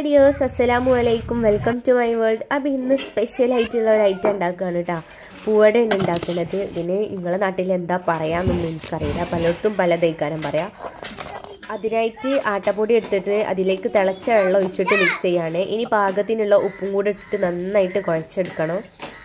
Hi dears അസ്സലാമു അലൈക്കും welcome to my world അപ്പോൾ ഇന്ന് സ്പെഷ്യൽ ആയിട്ടുള്ള ഒരു ഐറ്റം ഉണ്ടാക്കുകയാണ് കേട്ടോ പൂവടയാണ് ഉണ്ടാക്കുന്നത് ഇതിന് നിങ്ങളെ നാട്ടിൽ എന്താ പറയാമെന്നൊന്നും എനിക്കറിയില്ല പലർക്കും പല തൈക്കാരം പറയാം അതിനായിട്ട് ആട്ടപ്പൊടി എടുത്തിട്ട് അതിലേക്ക് തിളച്ച വെള്ളം ഒഴിച്ചിട്ട് മിക്സ് ചെയ്യാണ് ഇനി പാകത്തിനുള്ള ഉപ്പും കൂടെ ഇട്ടിട്ട് നന്നായിട്ട് കുഴച്ചെടുക്കണം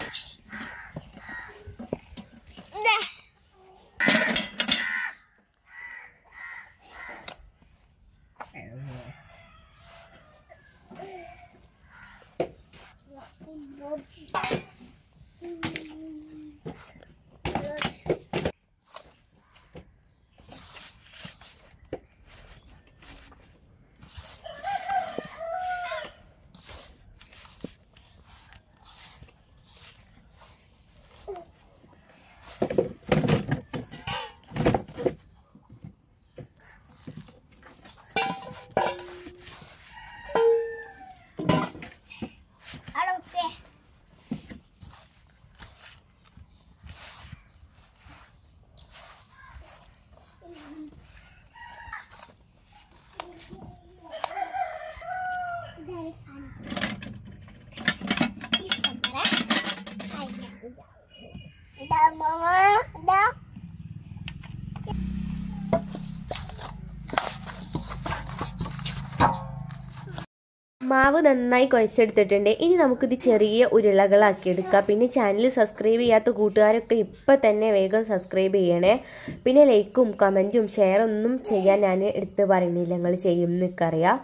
മാവ് നന്നായി കുഴച്ചെടുത്തിട്ടുണ്ട് ഇനി നമുക്കിത് ചെറിയ ഉരുളകളാക്കി എടുക്കാം പിന്നെ ചാനൽ സബ്സ്ക്രൈബ് ചെയ്യാത്ത കൂട്ടുകാരൊക്കെ ഇപ്പം തന്നെ വേഗം സബ്സ്ക്രൈബ് ചെയ്യണേ പിന്നെ ലൈക്കും കമൻറ്റും ഷെയറൊന്നും ചെയ്യാൻ ഞാൻ എടുത്ത് പറയുന്നില്ല നിങ്ങൾ ചെയ്യും എന്നൊക്കറിയാം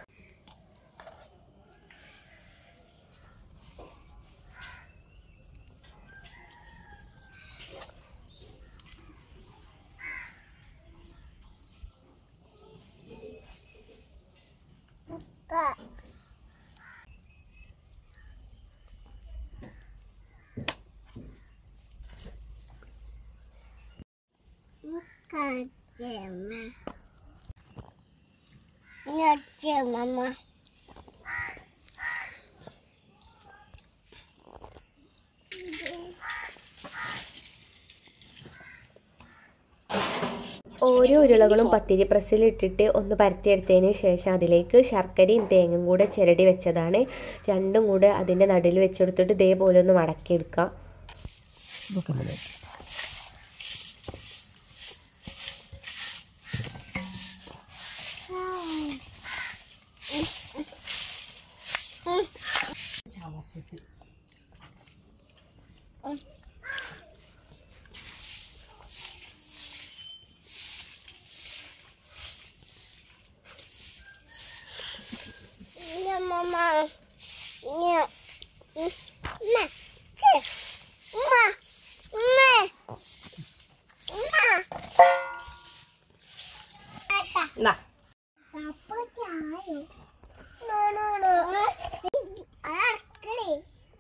Mama. ഓരോ ഉരുളകളും പത്തിരി പ്രസ്സിലിട്ടിട്ട് ഒന്ന് പരത്തിയെടുത്തതിന് ശേഷം അതിലേക്ക് ശർക്കരയും തേങ്ങയും കൂടെ ചിരടി വെച്ചതാണ് രണ്ടും കൂടെ അതിൻ്റെ നടുവിൽ വെച്ചെടുത്തിട്ട് ഇതേപോലെ ഒന്ന് മടക്കിയെടുക്കാം Ja, Mama. Ja. Ma. Tje. Ma. Ma. Ma. എന്നാ Papa tayo. No, no, no. Arkടി.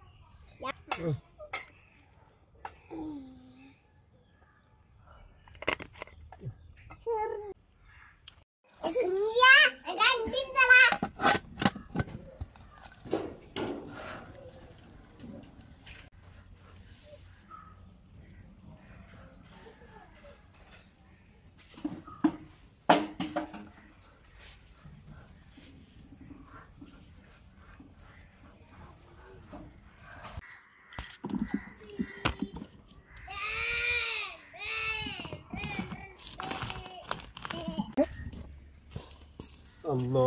Ya, കണ്ടിട്ടടാ അല്ലോ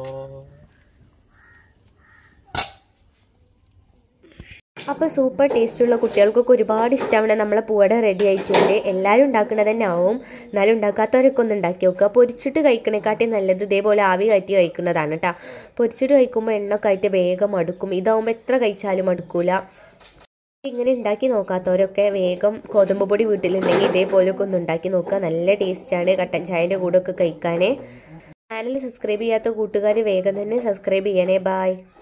അപ്പോൾ സൂപ്പർ ടേസ്റ്റുള്ള കുട്ടികൾക്കൊക്കെ ഒരുപാട് ഇഷ്ടമാണ് നമ്മളെ പൂവട റെഡി ആയിട്ടുണ്ട് എല്ലാവരും ഉണ്ടാക്കുന്നത് തന്നെ ആവും എന്നാലും ഉണ്ടാക്കാത്തവരൊക്കെ ഒന്ന് ഉണ്ടാക്കി നോക്കുക പൊരിച്ചിട്ട് കഴിക്കണേക്കാട്ടി നല്ലത് ഇതേപോലെ ആവി കയറ്റി കഴിക്കുന്നതാണ് കേട്ടോ പൊരിച്ചിട്ട് കഴിക്കുമ്പോൾ എണ്ണൊക്കെ ആയിട്ട് വേഗം മടുക്കും ഇതാവുമ്പോൾ എത്ര കഴിച്ചാലും മടുക്കൂല ഇങ്ങനെ ഉണ്ടാക്കി നോക്കാത്തവരൊക്കെ വേഗം ഗോതമ്പ് പൊടി വീട്ടിലുണ്ടെങ്കിൽ ഇതേപോലെയൊക്കെ ഒന്ന് ഉണ്ടാക്കി നോക്കുക നല്ല ടേസ്റ്റാണ് കട്ടൻ ചായൻ്റെ കൂടെ ഒക്കെ കഴിക്കാൻ ചാനൽ സബ്സ്ക്രൈബ് ചെയ്യാത്ത കൂട്ടുകാർ വേഗം തന്നെ സബ്സ്ക്രൈബ് ചെയ്യണേ ബായ്